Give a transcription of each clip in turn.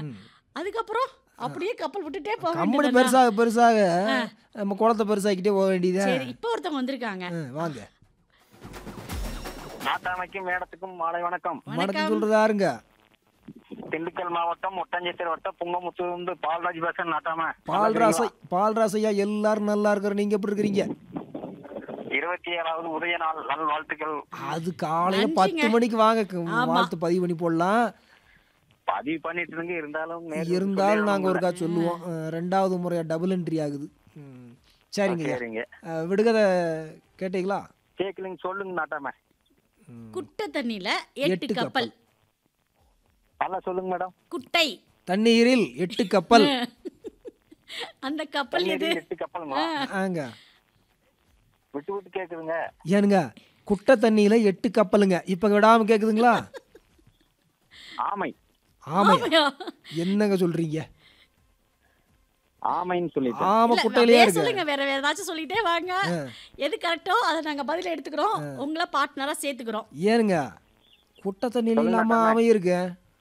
அதுக்கப்புறம் அப்படியே கப்பல் விட்டுட்டே போக கம்பெனி வேண்டியதுதானா? பெருசாக பெருசாக நம்ம குளத்தை பெருசாக்கிட்டே போக வேண்டியதா சரி இப்போ ஒருத்தவங்க வந்திருக்காங்க வாங்க நாட்டாமைக்கும் மேடத்துக்கும் மாலை வணக்கம் வணக்கம் சொல்றது யாருங்க திண்டுக்கல் மாவட்டம் ஒட்டஞ்சத்திர வட்டம் புங்கமுத்தூர்ந்து பால்ராஜ் பேசுறேன் நாட்டாம பால்ராசை பால்ராசையா எல்லாரும் நல்லா இருக்கிற நீங்க எப்படி இருக்கிறீங்க இருபத்தி ஏழாவது உதய நாள் நல் வாழ்த்துக்கள் அது காலையில நன்றிங்க. பத்து மணிக்கு வாங்க க- ஆமா. வாழ்த்து பதிவு பண்ணி போடலாம் பதிவு பண்ணிட்டு இருங்க இருந்தாலும் நேர்ல இருந்தாலும் நாங்க சொல்லிடுறோம் ஒருக்கா சொல்லுவோம் அஹ், ரெண்டாவது முறையா டபுள் என்ட்ரி ஆகுது ம். சரிங்க ஐயா. சரிங்க அஹ், விடுகதை கேட்டீங்களா கேக்கலிங்க சொல்லுங்க நாட்டாம குட்டை தண்ணியில எட்டு எட்டு கப்பல் நல்லா சொல்லுங்க மேடம் குட்டை தண்ணீரில் எட்டு கப்பல் அந்த கப்பல் எது தண்ணீரில் எட்டு கப்பலுங்களா ஆங்க விட்டு விட்டு கேக்குதுங்க ஏனுங்க குட்டை தண்ணியில எட்டு கப்பலுங்க இப்ப விடாம கேக்குதுங்களா ஆமை ஆமை ஆமையா? என்னங்க சொல்றீங்க ஆமைன்னு சொல்லிட்டு ஆமா இல்ல, குட்டையிலேயே வேற இருக்கு சொல்லுங்க வேற வேற ஏதாச்சும் சொல்லிட்டே வாங்க எது கரெக்டோ அதை நாங்க பதில் எடுத்துக்கிறோம் உங்களை பார்ட்னரா சேர்த்துக்கிறோம் ஏனுங்க குட்டை தண்ணியில இல்லாம ஆமை இருக்கு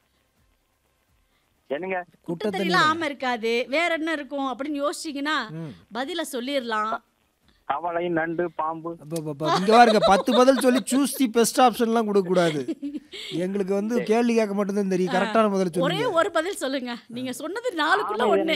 என்னங்க குட்டை தண்ணியில ஆமை இருக்காது வேற என்ன இருக்கும் அப்படின்னு யோசிச்சீங்கன்னா பதில சொல்லிடலாம் கவலை நண்டு பாம்பு அப்ப, அப்ப, அப்ப, இங்க பாருங்க பத்து பதில் சொல்லி சூஸ் தி பெஸ்ட் ஆப்ஷன்லாம் கொடுக்க கூடாது எங்களுக்கு வந்து கேள்வி கேட்க மட்டும்தான் தெரியும் கரெக்டான பதில் ஒரே சொல்லுங்க ஒரு பதில் சொல்லுங்க நீங்க சொன்னது நாலுக்குள்ள ஒண்ணு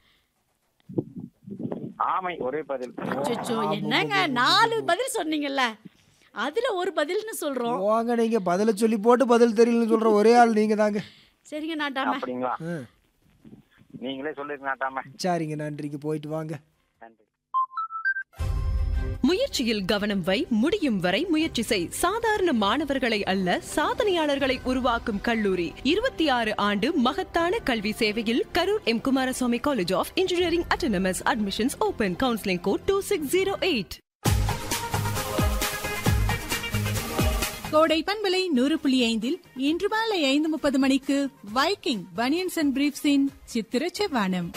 ஆமை ஒரே பதில் அச்சோ என்னங்க நாலு பதில் சொன்னீங்கல்ல அதுல ஒரு பதில்னு சொல்றோம் போங்க நீங்க பதில சொல்லி போட்டு பதில் தெரியலன்னு சொல்ற ஒரே ஆள் நீங்க தாங்க சரிங்க நாட்டாம அப்படிங்களா ஆ, நீங்களே சொல்லிருங்க நாட்டாம சரிங்க நன்றிங்க போயிட்டு வாங்க நன்றி முயற்சியில் கவனம் வை முடியும் வரை முயற்சி செய் சாதாரண மாணவர்களை அல்ல சாதனையாளர்களை உருவாக்கும் கல்லூரி இருபத்தி ஆறு ஆண்டு மகத்தான கல்வி சேவையில் Karur M Kumaraswamy college of engineering autonomous admissions open counselling code two six zero eight Kodai பண்பலை நூறு புள்ளி ஐந்தில் இன்று மாலை ஐந்து முப்பது மணிக்கு வைக்கிங் பனியன்ஸ் அண்ட் பிரீப்ஸின் சித்திர செவ்வானம்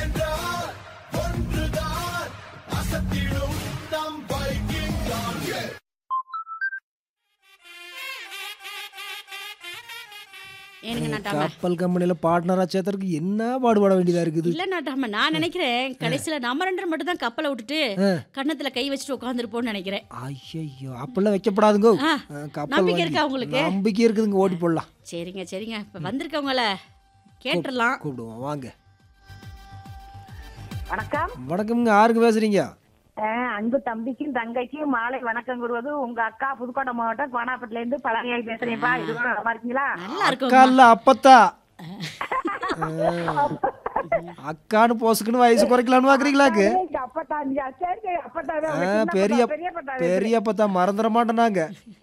ஏனுங்க நாட்டாம கப்பல் கம்பெனில பார்ட்னரா சேர்த்தறதுக்கு என்ன பாடுபட வேண்டியதா இருக்குது இல்ல நாட்டாம நான் நினைக்கிறேன் கடைசியில நம்ம ரெண்டு பேரும் மட்டும் தான் கப்பலை விட்டுட்டு கன்னத்துல கை வச்சுட்டு உட்காந்துருப்போம்னு நினைக்கிறேன் ஐயோ அப்பெல்லாம் வைக்கப்படாதுங்க ஆ, ஆ, கப்பல் நம்பிக்கை வாங்கி- இருக்கா உங்களுக்கு? நம்பிக்கை இருக்குதுங்க ஓடி போடலாம் சரிங்க சரிங்க இப்ப வந்திருக்கவங்கள கேட்டுடலாம் கூப்பிடுவோம் வாங்க வணக்கம் வணக்கம்ங்க யாருக்கு பேசுறீங்க அஹ் அன்பு தம்பிக்கும் தங்கைக்கும் மாலை வணக்கம் கூறுவது உங்க அக்கா புதுக்கோட்டை மாவட்டம் கோனாப்பட்டில இருந்து பழனியாய் பேசுறேன்ப்பா இது கூட நல்லா இருக்கீங்களா நல்லா இருக்கும் அக்கா அப்பத்தா ஆ. அக்கான்னு போசுக்குன்னு வயசு குறைக்கலான்னு பாக்குறீங்களாக்கு எங்க அப்பத்தா நீங்க சரி சரி அப்பத்தாவே ஆ, உங்க சின்ன பெரிய அப்பத்தா, பெரிய அப்பத்தா பெரிய அப்பத்தா மறந்துட மாட்டேனாங்க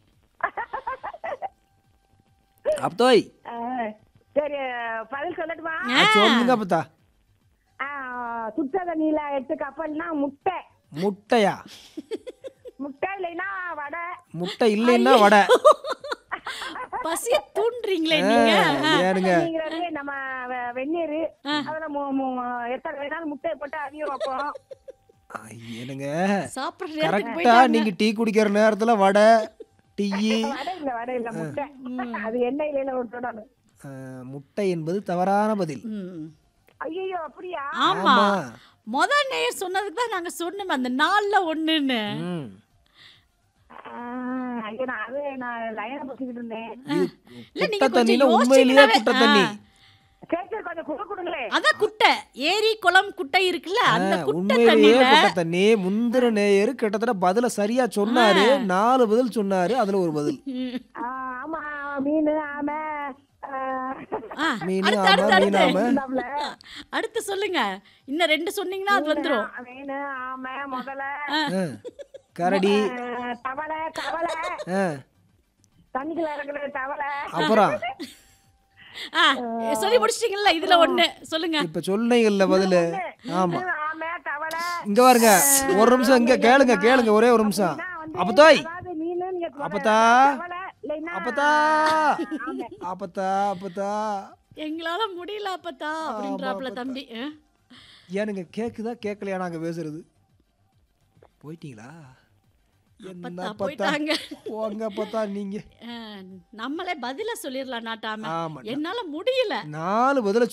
அப்பதோய் அஹ் சரி பதில் சொல்லட்டுமா சொல்லுங்க அப்பத்தா அஹ் சுத்த தண்ணியில எட்டு கப்பல்னா முட்டை முட்டையா முட்டை இல்லைன்னா வடை முட்டை இல்லைன்னா வடை பசிய தூண்டுறீங்களே ஆ, நீங்க ஏனுங்க அப்படிங்கிறது நம்ம வெ- வெந்நீர் அதுல மு- மு- எத்தனை வேணாலும் முட்டையை போட்டு அவிய வைப்போம் ஐ, ஏனுங்க சாப்பிடுற நேரத்துக்கு கரெக்டா போயிட்டாங்க நீங்க டீ குடிக்கிற நேரத்துல வடை டீ வடை இல்ல வடை இல்ல முட்டை அது எண்ணெயில ஒரு தொடரும் முட்டை என்பது தவறான பதில் ம். ஐயோ அப்படியா ஆமா ஆமா முத நேர் சொன்னதுக்கு தான் நாங்க சொன்னோம் அந்த நாள்ல ஒண்ணுன்னு ம். ஆஹ் ஐயோ, நான் அது நான் லைனை பத்திக்கிட்டு இருந்தேன் இல்ல நீங்க குட்டை கொஞ்சம் தண்ணினா உண்மையிலேயே யோசிச்சீங்கன்னாவே- குட்டை தண்ணி சரி சரி கொஞ்சம் குடு கொடுங்களே அதான் குட்டை ஏரி குளம் குட்டை இருக்குல்ல அந்த ஆ, குட்டை உண்மையிலேயே தண்ணியில குட்டை தண்ணி முந்திர நேயர் கிட்டத்தட்ட பதில சரியா சொன்னாரு நாலு பதில் சொன்னாரு அதுல ஒரு பதில் ம். ஆஹ் ஆமா மீன் ஆமை ஆஹ் ஆ, மீன் அடுத்து ஆமை அடுத்து மீன் அடுத்து ஆமை இந்தாப்புல. அடுத்து சொல்லுங்க இன்னும் ரெண்டு சொன்னீங்கன்னா அது வந்துரும் மீன் ஆமை முதல ஆ, கரடி ஆஹ் தவளை தவளை ஆ, தண்ணிக்குள்ள இறங்குற தவளை அப்புறம் ஆ, சொல்லி முடிச்சிட்டீங்கல்ல இதுல ஒண்ணு சொல்லுங்க இப்ப சொன்னீங்கல்ல பதிலு ஆமா மீன், ஆமை தவளை இங்க பாருங்க ஒரு நிமிஷம் இங்க கேளுங்க கேளுங்க ஒரே ஒரு நிமிஷம் நான் வந்து அப்பதாய் அதாவது மீன் நீங்க முதல்ல அப்பத்தா தவளை இல்லைன்னா அப்பத்தா அப்பத்தா அப்பத்தா எங்களால முடியல அப்பத்தா அப்படின்றாப்ல தம்பி ஆ? ஏனுங்க கேக்குதா கேட்கலையா நாங்க பேசுறது போயிட்டீங்களா என்ன அப்பத்தா அப்பத்தா போயிட்டாங்க போங்க அப்பத்தா நீங்க ஆ, நம்மளே பதில சொல்லிடலாம் நாட்டாம ஆமா என்னால முடியல நாலு பதில